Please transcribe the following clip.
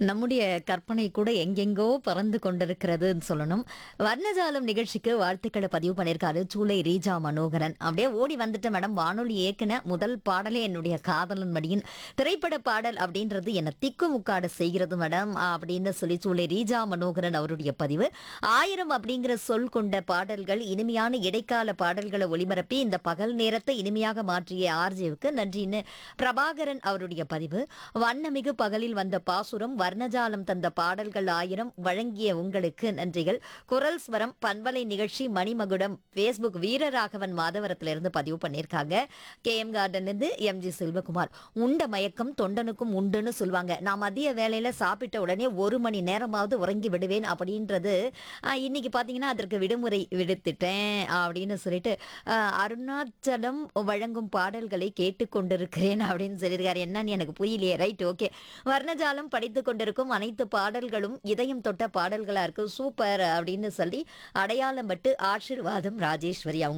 நம்முடைய கற்பனை கூட எங்கெங்கோ பறந்து கொண்டிருக்கிறதுன்னு சொல்லணும் வர்ணஜாலம் நிகழ்ச்சிக்கு வாழ்த்துக்களை பதிவு பண்ணியிருக்காரு சூளை ரீஜா மனோகரன் அப்படியே ஓடி வந்துட்டு மேடம் வானொலி ஏக்கின முதல் பாடலே என்னுடைய காதலன் மடியின் திரைப்பட பாடல் அப்படின்றது என்னை திக்கு முக்காடு செய்கிறது மேடம் அப்படின்னு சொல்லி சூளை ரீஜா மனோகரன் அவருடைய பதிவு ஆயிரம் அப்படிங்கிற சொல் கொண்ட பாடல்கள் இனிமையான இடைக்கால பாடல்களை ஒளிபரப்பி இந்த பகல் நேரத்தை இனிமையாக மாற்றிய ஆர்ஜேவுக்கு நன்றின்னு பிரபாகரன் அவருடைய பதிவு வண்ணமிகு பகலில் வந்த பாசுரம் வர்ணஜாலம் தந்த பாடல்கள் ஆயிரம் வழங்கிய உங்களுக்கு நன்றிகள் குரல் ஸ்வரம் பண்பலை நிகழ்ச்சி மணிமகுடம் ஃபேஸ்புக் வீரராகவன் மாதவரத்திலிருந்து பதிவு பண்ணியிருக்காங்க கே எம் கார்டன்லேருந்து எம் ஜி செல்வகுமார் உண்ட மயக்கம் தொண்டனுக்கும் உண்டுன்னு சொல்லுவாங்க நான் மதிய வேலையில சாப்பிட்ட உடனே ஒரு மணி நேரமாவது உறங்கி விடுவேன் அப்படின்றது ஆஹ், இன்னைக்கு பார்த்தீங்கன்னா அதற்கு விடுமுறை விடுத்துட்டேன் அப்படின்னு சொல்லிட்டு ஆஹ், அருணாச்சலம் வழங்கும் பாடல்களை கேட்டுக்கொண்டிருக்கிறேன் அப்படின்னு சொல்லியிருக்காரு என்னன்னு எனக்கு புரியலையே ரைட் ஓகே வர்ணஜாலம் படித்து கொண்டிருக்கும் அனைத்து பாடல்களும் இதயம் தொட்ட பாடல்களா இருக்கு சூப்பர் அப்படின்னு சொல்லி அடையாளம் பட்டு ஆசீர்வாதம் ராஜேஸ்வரி அவங்க